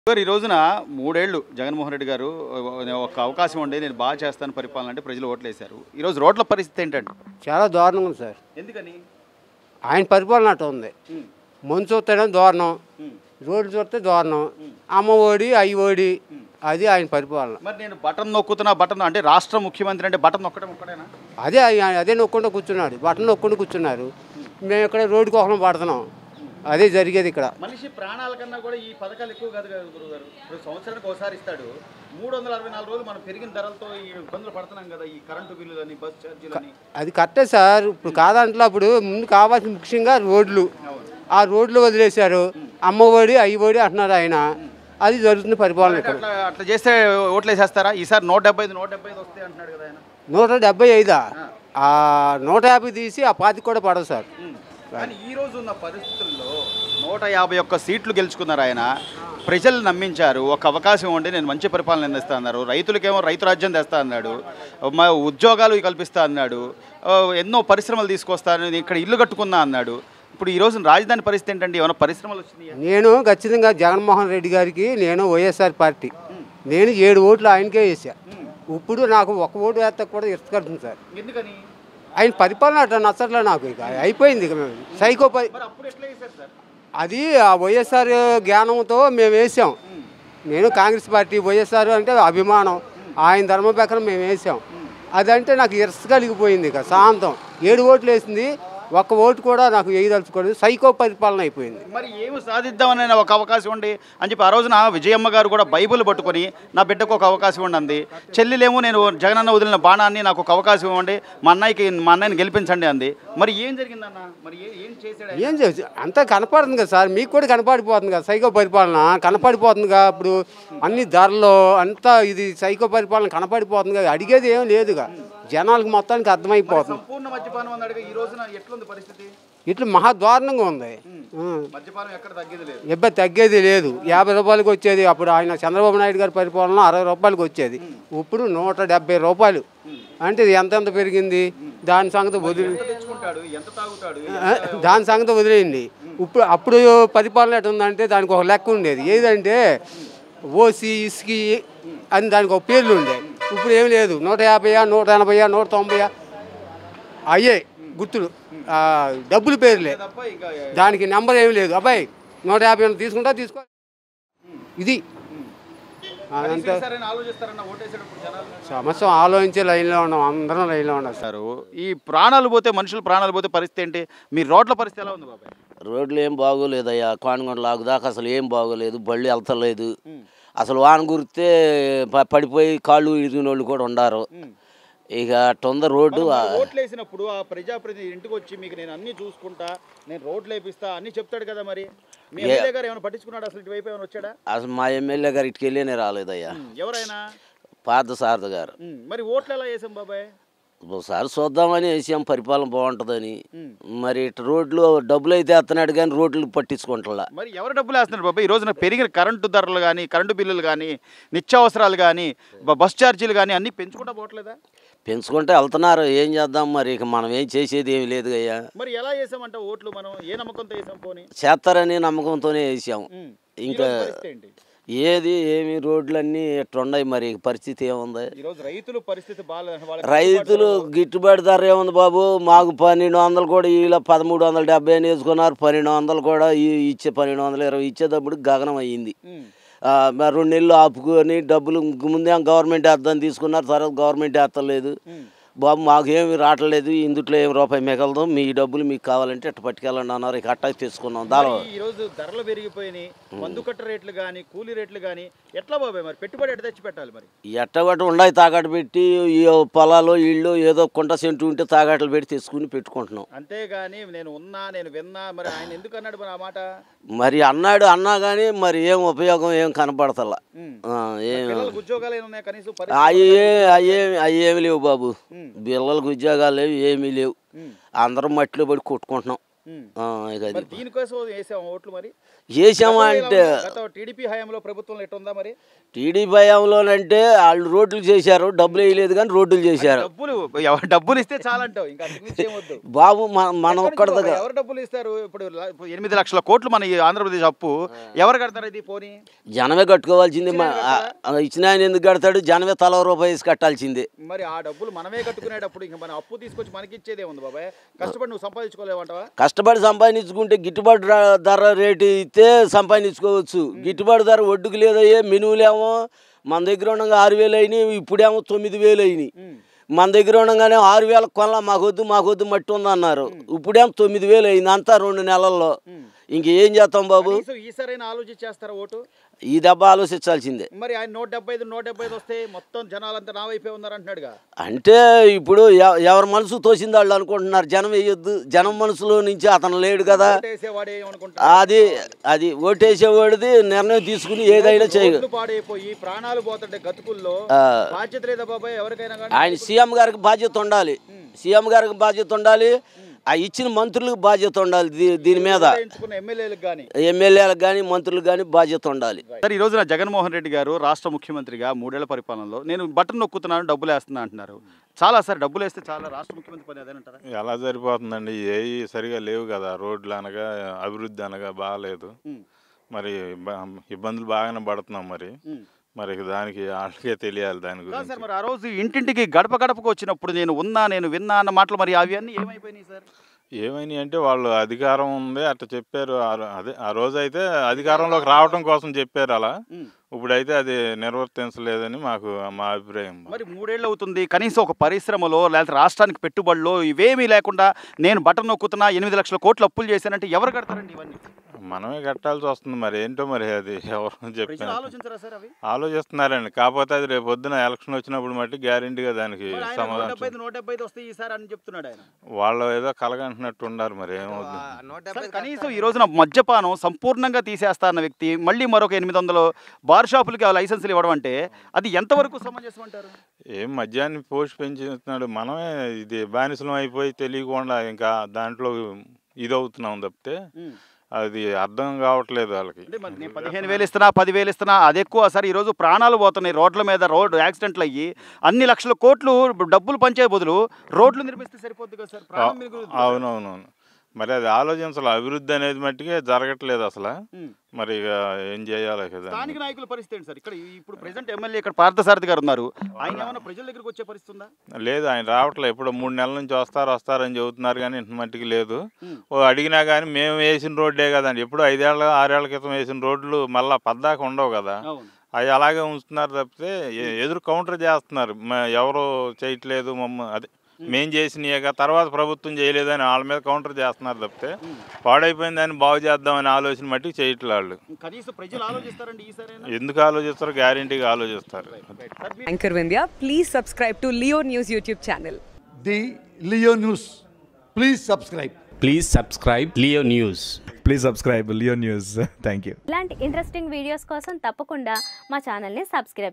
Sir ఈ రోజున మూడేళ్లు జగన్మోహన్ రెడ్డి గారు ఒక అవకాశం ఉండి నేను బాగా చేస్తాను పరిపాలన అంటే ప్రజలు ఓట్లేశారు ఈ రోజు రోడ్ల పరిస్థితి ఏంటంటే చాలా దారుణంగా ఉంది సార్ ఎందుకని ఆయన పరిపాలన అట్ట ఉంది మంచు చూస్తేనే దారుణం రోడ్లు చూస్తే దారుణం అమ్మ ఓడి అయ్యి ఓడి అది ఆయన పరిపాలన మరి నేను బటన్ నొక్కుతున్నా బటన్ అంటే రాష్ట్ర ముఖ్యమంత్రి అంటే బటన్ నొక్కడం ఒక్కడేనా అదే ఆయన అదే నొక్కుండా కూర్చున్నాడు బట్టలు నొక్కుండా కూర్చున్నారు మేము ఇక్కడ రోడ్డు కోసం పడుతున్నాం అదే జరిగేది ఇక్కడ మనిషి ప్రాణాల కన్నా కూడా ఈ పథకాలు ఎక్కువ కాదు కదా గురుగారు ఇప్పుడు సంవత్సరానికి ఒకసారి ఇస్తాడు మూడు వందల అరవై నాలుగు రోజులు మనం పెరిగిన ధరలతో ఈ ఇబ్బందులు పడుతున్నాం కదా ఈ కరెంటు బిల్లులని బస్ ఛార్జీలని అది కరెక్టే సార్ ఇప్పుడు కాదంటే అప్పుడు ముందు కావాల్సిన ముఖ్యంగా రోడ్లు ఆ రోడ్లు వదిలేశారు అమ్మ ఒడి అయ్యి ఒడి అంటున్నారు ఆయన అది జరుగుతుంది పరిపాలన ఇక్కడ అట్లా అట్లా చేస్తే ఓట్లు వేసేస్తారా ఈసారి నూట డెబ్బై ఐదు నూట డెబ్బై ఐదు వస్తాయి అంటున్నాడు కదా ఆయన నూట డెబ్బై ఐదా ఆ నూట యాభై తీసి ఆ పాతికి కూడా పడదు సార్ కానీ ఈ రోజు ఉన్న పరిస్థితుల్లో నూట యాభై ఒక్క సీట్లు గెలుచుకున్నారు ఆయన ప్రజలు నమ్మించారు ఒక అవకాశం ఉండి నేను మంచి పరిపాలన అందిస్తా అన్నారు రైతులకేమో రైతు రాజ్యం తెస్తా అన్నాడు మా ఉద్యోగాలు కల్పిస్తా అన్నాడు ఆ, ఎన్నో పరిశ్రమలు తీసుకొస్తాను నేను ఇక్కడ ఇల్లు కట్టుకున్నా అన్నాడు ఇప్పుడు ఈ రోజు రాజధాని పరిస్థితి ఏంటండి ఏమైనా పరిశ్రమలు వచ్చినాయా నేను ఖచ్చితంగా జగన్మోహన్ రెడ్డి గారికి నేను వైఎస్ఆర్ పార్టీ నేను ఏడు ఓట్లు ఆయనకే వేసా ఇప్పుడు నాకు ఒక ఓటు వేస్తా కూడా ఇష్టపడుతుంది సార్ ఎందుకని ఆయన పరిపాలన అట్లా నచ్చట్లే నాకు ఇక అయిపోయింది ఇక మేము సైకో పరి మరి అప్పుడు ఎట్లా వేశారు సార్ అది ఆ వైఎస్ఆర్ జ్ఞానంతో మేము వేసాం నేను కాంగ్రెస్ పార్టీ వైఎస్ఆర్ అంటే అభిమానం ఆయన ధర్మ ప్రకారం మేము వేసాం అదంటే నాకు ఇరస కలిగిపోయింది ఇక శాంతం ఏడు ఓట్లు వేసింది ఒక్క ఓటు కూడా నాకు వేయదలుచుకోలేదు సైకో పరిపాలన అయిపోయింది మరి ఏమి సాధిద్దామని ఒక అవకాశం ఉండి అని చెప్పి ఆ రోజున విజయమ్మ గారు కూడా బైబిల్ పట్టుకొని నా బిడ్డకు ఒక అవకాశం ఉండండి చెల్లెలేమో నేను జగనన్న వదిలిన బాణాన్ని నాకు ఒక అవకాశం ఇవ్వండి మా అన్నయ్యకి మా అన్నయ్యని గెలిపించండి అంది మరి ఏం జరిగిందన్న మరి ఏ- ఏం చేశాడు ఆయన? ఏం చేసి అంతా కనపడుతుంది కదా సార్ మీకు కూడా కనపడిపోతుంది కదా సైకో పరిపాలన కనపడిపోతుందిగా ఇప్పుడు అన్ని ధరలు అంతా ఇది సైకో పరిపాలన కనపడిపోతుంది కదా అడిగేది ఏం లేదుగా జనాలకు మొత్తానికి అర్థమైపోతుంది సంపూర్ణ మద్యపానం అన్నాడు ఈ రోజున ఎట్లుంది పరిస్థితి ఇట్లా మహా దారుణంగా ఉంది ఆ. మద్యపానం ఎక్కడ తగ్గేది లేదు ఇబ్బంది తగ్గేది లేదు యాభై రూపాయలకి వచ్చేది అప్పుడు ఆయన చంద్రబాబు నాయుడు గారి పరిపాలన అరవై రూపాయలకి వచ్చేది ఇప్పుడు నూట డెబ్బై రూపాయలు అంటే ఇది ఎంతెంత పెరిగింది దాని సంగతి వదిలి ఎంత తెచ్చుకుంటాడు ఎంత తాగుతాడు ఆ, దాని సంగతి వదిలేయండి ఇప్పుడు అప్పుడు పరిపాలన ఎట్లా ఉందంటే దానికి ఒక లెక్క ఉండేది ఏదంటే ఓసి ఇసుకి అని దానికి ఒక పేర్లు ఉండే ఇప్పుడు ఏం లేదు నూట యాభైయా నూట ఎనభైయా నూట తొంభైయా అయ్యే గుర్తులు ఆ, డబ్బులు పేర్లే తప్ప ఇంకా దానికి నెంబర్ ఏమి లేదు అబ్బాయి నూట యాభై ఏమైనా తీసుకుంటా తీసుకో ఇది అదంతా సరైన ఆలోచిస్తారన్న ఓటేసేటప్పుడు జనాలు సమస్య ఆలోచించే లైన్లో ఉన్నాం అందరం లైన్లో ఉన్నాం సార్ సారు ఈ ప్రాణాలు పోతే మనుషులు ప్రాణాలు పోతే పరిస్థితి ఏంటి మీ రోడ్ల పరిస్థితి ఎలా ఉంది బాబాయ్ రోడ్లు ఏం బాగోలేదయ్యా కోనగొండ లాగుదాకా అసలు ఏం బాగోలేదు బళ్ళు వెళ్తలేదు అసలు వాన కురిస్తే ప- పడిపోయి కాళ్ళు ఇరిగిన వాళ్ళు కూడా ఉండారు ఇక అట్టుంది రోడ్డు ఆ- రోడ్లు వేసినప్పుడు ఆ ప్రజాప్రతినిధి ఇంటికి వచ్చి మీకు నేను అన్ని చూసుకుంటా నేను రోడ్లు వేపిస్తా అన్ని చెప్తాడు కదా మరి మీ ఎమ్మెల్యే గారు ఏమైనా పట్టించుకున్నాడు అసలు ఇటువైపు ఏమైనా వచ్చాడా అసలు మా ఎమ్మెల్యే గారు ఇటుకి వెళ్ళేనే రాలేదయ్యా ఉమ్, ఎవరైనా పార్థ సారథ గారు ఉమ్, మరి ఓట్లు ఎలా వేసాం బాబాయ్ ఒకసారి చూద్దామని వేసాం పరిపాలన బాగుంటుందని మరి ఇటు రోడ్లు డబ్బులు అయితే ఎత్తనాడు కానీ రోడ్లు పట్టించుకుంటా మరి ఎవరు డబ్బులు వేస్తున్నారు బాబాయ్ ఈ రోజున పెరిగిన కరెంటు ధరలు కానీ కరెంటు బిల్లులు కానీ నిత్యావసరాలు కానీ బ- బస్ ఛార్జీలు కానీ అన్ని పెంచుకుంటా పోవట్లేదా పెంచుకుంటే వెళ్తున్నారు ఏం చేద్దాం మరి ఇక మనం ఏం చేసేది ఏమి లేదు అయ్యా మరి ఎలా వేసామంట ఓట్లు మనం ఏ నమ్మకంతో వేసాం పోనీ చేస్తారని నమ్మకంతోనే వేసాం ఉమ్, ఇంకా ఈరోజు పరిస్థితి ఏంటి ఏది ఏమి రోడ్లన్నీ ఎట్లున్నాయి మరి పరిస్థితి ఏముంది ఈరోజు రైతులు పరిస్థితి బాగాలేదు వాళ్ళకి రైతులు గిట్టుబాటు ధర ఏముంది బాబు మాకు పన్నెండు వందలు కూడా ఇలా పదమూడు వందల డెబ్బై అని వేసుకున్నారు పన్నెండు వందలు కూడా ఈ- ఇచ్చే పన్నెండు వందల ఇరవై ఇచ్చేటప్పుడు గగనం అయ్యింది ఉమ్, ఆ, మరి రెండు నెలలు ఆపుకొని డబ్బులు ముందే గవర్నమెంట్ వేద్దాం తీసుకున్నారు తర్వాత గవర్నమెంట్ వేస్తలేదు ఉమ్. బాబు మాకు ఏమి రావట్లేదు ఇందుట్లో ఏం రూపాయి మిగలదు మీ డబ్బులు మీకు కావాలంటే ఇట్ట పట్టుకెళ్ళండి అన్నారు ఇక అట్టా తీసుకున్నాం దాని మరి ఈ రోజు ధరలు పెరిగిపోయినాయి మందు కట్ట రేట్లు కానీ కూలీ రేట్లు కానీ ఎట్లా బాబాయ్ మరి పెట్టుబడి ఎట్ట తెచ్చి పెట్టాలి మరి ఎట్టబట్టి ఉండాయి తాకట్టు పెట్టి ఈ పొలాలు ఇళ్ళు ఏదో కుంట సెంటు ఉంటే తాకట్లు పెట్టి తెచ్చుకుని పెట్టుకుంటున్నాం అంతేగాని నేను ఉన్నా నేను విన్నా మరి ఆయన ఎందుకు అన్నాడు మరి ఆ మాట మరి అన్నాడు అన్నా కానీ మరి ఏం ఉపయోగం ఏం కనపడతల్లా ఉమ్. ఆ, ఏం పిల్లలకు ఉద్యోగాలు ఏమైనా ఉన్నాయా కనీసం పరిస్థితి అయ్యే అయ్యేమి అయ్యేమి లేవు బాబు పిల్లలకు ఉద్యోగాలు లేవు ఏమీ లేవు ఉమ్. అందరం మట్టిలో పడి కొట్టుకుంటున్నాం ఆ, ఇక అది మరి దీనికోసం వేసాం ఓట్లు మరి చేసామా అంటే గత టీడీపీ హయాంలో ప్రభుత్వంలో ఎట్టుందా మరి టీడీ భయంలోనంటే వాళ్ళు రోడ్లు చేశారు డబ్బులు వేయలేదు కానీ రోడ్లు చేశారు డబ్బులు ఎవ- డబ్బులు ఇస్తే చాలంటావు ఇంకా అంతకు మించి ఏమొద్దు బాబు మన- మనం ఎక్కడి ఒక్కడి నుంచి దగ్గర బాబా? ఎవరు డబ్బులు ఇస్తారు ఇప్పుడు ల- ఇప్పుడు ఎనిమిది లక్షల కోట్లు మన ఈ ఆంధ్రప్రదేశ్ అప్పు ఎవరు కడతారు ఇది పోనీ జనమే కట్టుకోవాల్సింది మా- ఆ, ఇచ్చిన ఆయన ఎందుకు కడతాడు జనమే తల రూపాయి వేసి కట్టాల్సిందే మరి ఆ డబ్బులు మనమే కట్టుకునేటప్పుడు ఇంకా మన అప్పు తీసుకొచ్చి మనకి ఇచ్చేదే ఉంది బాబాయ్ కష్టపడి నువ్వు సంపాదించుకోలేవంటావా కష్టపడి సంపాదించుకుంటే గిట్టుబాటు ర- ధర రేటు ఇస్తే సంపాదించుకోవచ్చు గిట్టుబాటు ధర ఒడ్డుకు లేదయ్యే మినువులేమో మన దగ్గర ఉండగా ఆరు వేలు అయినాయి ఇప్పుడేమో తొమ్మిది వేలు అయినాయి మన దగ్గర ఉండగానే ఆరు వేలకు కొనలా మాకొద్దు మాకొద్దు మట్టి ఉందన్నారు ఇప్పుడేమో తొమ్మిది వేలు అయింది అంతా రెండు నెలల్లో ఇంకేం చేస్తాం బాబు కనీసం ఈసారైనా ఆలోచించేస్తారా ఓటు ఈ దెబ్బ ఆలోచించాల్సిందే మరి ఆయన నూట డెబ్బై ఐదు నూట డెబ్బై ఐదు వస్తే మొత్తం జనాలంతా నా వైపే ఉన్నారు అంటున్నాడుగా అంటే ఇప్పుడు ఎవ- ఎవరి మనసు తోసింది వాళ్ళు అనుకుంటున్నారు జనం వేయొద్దు జనం మనసులో నుంచి అతను లేడు కదా ఓటేసేవాడు ఏమనుకుంటా అది అది ఓటేసేవాడిది నిర్ణయం తీసుకుని ఏదైనా చేయ రోడ్లు పాడైపోయి ప్రాణాలు పోతుంటే గతుకుల్లో ఆ. బాధ్యత లేదా బాబాయ్ ఎవరికైనా కానీ ఆయన సీఎం గారికి బాధ్యత ఉండాలి సీఎం గారికి బాధ్యత ఉండాలి ఆ ఇచ్చిన మంత్రులకు బాధ్యత ఉండాలి దీ- దీని మీద ఎంచుకున్న ఎమ్మెల్యేలకు కానీ ఎమ్మెల్యేలకు కానీ మంత్రులకు కానీ బాధ్యత ఉండాలి సార్ ఈ రోజున జగన్మోహన్ రెడ్డి గారు రాష్ట్ర ముఖ్యమంత్రిగా మూడేళ్ల పరిపాలనలో నేను బటన్ నొక్కుతున్నాను డబ్బులు వేస్తున్నా అంటున్నారు చాలా సార్ డబ్బులు వేస్తే చాలా రాష్ట్ర ముఖ్యమంత్రి పని అదేనంటారా ఎలా సరిపోతుందండి ఏవి సరిగా లేవు కదా రోడ్లు అనగా అభివృద్ధి అనగా బాగాలేదు మరి ఇబ్బ- ఇబ్బందులు బాగానే పడుతున్నాం మరి మరి ఇక దానికి వాళ్ళకే తెలియాలి దాని కాదు గురించి సార్ మరి ఆ రోజు ఇంటింటికి గడప గడపకు వచ్చినప్పుడు నేను ఉన్నా నేను విన్నా అన్న మాటలు మరి అవి అన్నీ ఏమైపోయినాయి సార్ ఏమని అంటే వాళ్ళు అధికారం ఉంది అట్లా చెప్పారు ఆ రో- అదే ఆ రోజు అయితే అధికారంలోకి రావడం కోసం చెప్పారు అలా ఇప్పుడైతే అది నిర్వర్తించలేదని మాకు మా అభిప్రాయం మరి మూడేళ్ళు అవుతుంది కనీసం ఒక పరిశ్రమలో లేకపోతే రాష్ట్రానికి పెట్టుబడులు ఇవేమీ లేకుండా నేను బటన్ నొక్కుతున్నా ఎనిమిది లక్షల కోట్లు అప్పులు చేశానంటే ఎవరు కడతారండి ఇవన్నీ మనమే కట్టాల్సి వస్తుంది మరి ఏంటో మరి అది ఎవరు ప్రజలు చెప్పారు ఆలోచించరా సార్ అవి ఆలోచిస్తున్నారండి కాకపోతే అది రేపు పొద్దున ఎలక్షన్ వచ్చినప్పుడు మట్టి గ్యారంటీగా దానికి మరి ఆయన నూట సమాధానం డెబ్బై ఐదు నూట డెబ్బై ఐదు వస్తాయి ఈసారి అని చెప్తున్నాడు ఆయన వాళ్ళు ఏదో కలగంటున్నట్టు ఉండారు మరి ఏమవుతుంది సార్, కనీసం ఈ రోజున మద్యపానం సంపూర్ణంగా తీసేస్తా అన్న వ్యక్తి మళ్ళీ మరొక ఎనిమిది వందలు బార్ షాపులకి ఆ లైసెన్సులు ఇవ్వడం అంటే అది ఎంతవరకు సమంజసం అంటారు ఏం మద్యాన్ని పోస్ట్ పెంచుతున్నాడు మనమే ఇది బానిసలం అయిపోయి తెలియకుండా ఇంకా దాంట్లో ఇదవుతున్నాం తప్పితే అది అర్థం కావట్లేదు వాళ్ళకి అంటే మరి నేను పదిహేను వేలు ఇస్తున్నా పదివేలు ఇస్తున్నా అది ఎక్కువ సార్ ఈ రోజు ప్రాణాలు పోతున్నాయి రోడ్ల మీద రోడ్డు యాక్సిడెంట్లు అయ్యి అన్ని లక్షల కోట్లు డబ్బులు పంచే బదులు రోడ్లు నిర్మిస్తే సరిపోద్ది కదా సార్ ప్రాణం మిగులుద్ది. అవునవునవును మరి అది ఆలోచించాలి అభివృద్ధి అనేది మట్టికే జరగట్లేదు అసలు మరి ఇక ఏం చేయాలి కదా స్థానిక నాయకుల పరిస్థితి ఏంటి సార్ ఇక్కడ ఈ- ఇప్పుడు ప్రెసెంట్ ఎమ్మెల్యే ఇక్కడ పార్థసారథి గారు ఉన్నారు ఆయన ఏమైనా ప్రజల దగ్గరికి వచ్చే పరిస్థితి ఉందా లేదు ఆయన రావట్లేదు ఇప్పుడు మూడు నెలల నుంచి వస్తారు వస్తారని చెబుతున్నారు కానీ ఇంత మట్టికి లేదు ఓ అడిగినా కానీ మేము వేసిన రోడ్డే కదండి ఎప్పుడు ఐదేళ్ళ ఆరేళ్ల క్రితం వేసిన రోడ్లు మళ్ళీ పద్దాక ఉండవు కదా అవును అవి అలాగే ఉంచుతున్నారు తప్పితే ఎ- ఎదురు కౌంటర్ చేస్తున్నారు మ- ఎవరు చేయట్లేదు మమ్మ అదే మేం చేసినాయిగా తర్వాత ప్రభుత్వం చేయలేదని వాళ్ళ మీద కౌంటర్ చేస్తున్నారు తప్పితే పాడైపోయిన దాన్ని బాగు చేద్దామని ఆలోచన మట్టి చేయట్లేదు వాళ్ళు కనీసం ప్రజలు ఆలోచిస్తారండి ఈసారి ఎందుకు ఆలోచిస్తారు గ్యారంటీగా ఆలోచిస్తారు Anchor Vindhya, please subscribe to Leo News YouTube channel. the Leo News. Please subscribe. Please subscribe Leo News. Please subscribe Leo News thank you ఇలాంటి ఇంట్రెస్టింగ్ వీడియోస్ కోసం తప్పకుండా మా ఛానల్ని సబ్స్క్రైబ్